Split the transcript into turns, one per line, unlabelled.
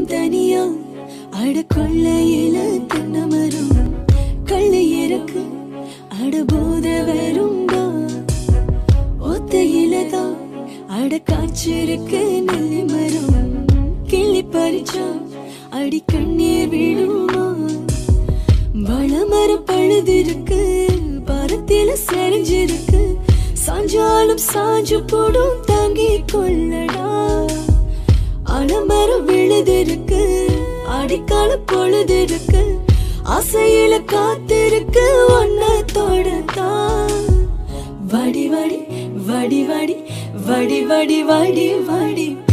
தனியா அட கொள்ளையில தென்னமரம் கள்ளு இறக்கு அட போத வரும்பா ஒத்தையில தான் அட காய்ச்சிருக்கு நெல்லி மரம் கிள்ளி பறிச்சா அடி கண்ணீர் விழுமா வளமரம் பழுதிருக்கு பரத்தில செறிஞ்சிருக்கு சாஞ்சாலும் சாஞ்சு போடும் தாங்கி கொள்ளடா அலமரம் விழுதிருக்கு அடிக்கால பொழுதிருக்கு ஆசையில காத்திருக்கு ஒன்ன தொடத்தான் வடி வடி வடி வடி வடி வடி வடி வடி